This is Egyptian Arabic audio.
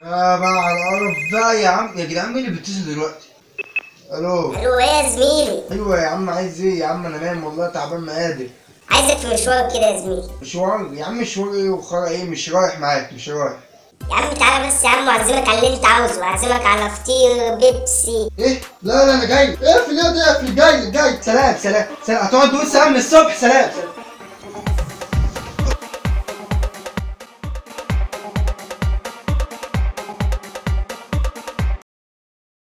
آه بقى على القرف ده يا عم يا جدعان مين اللي بيتصل دلوقتي الو الو ايه يا زميلي ايوه يا عم عايز ايه يا عم انا نايم والله تعبان ما قادر عايزك في مشوار كده يا زميلي مشوار يا عم مشوار ايه وخرا ايه مش رايح معاك مش رايح يا عم تعالى بس يا عم واعزمك على اللي انت عاوزه واعزمك على فطير بيبسي ايه لا لا انا جاي اقفل يا ده اقفل جاي جاي سلام سلام سلام هتقعد تقول سلام من الصبح سلام سلام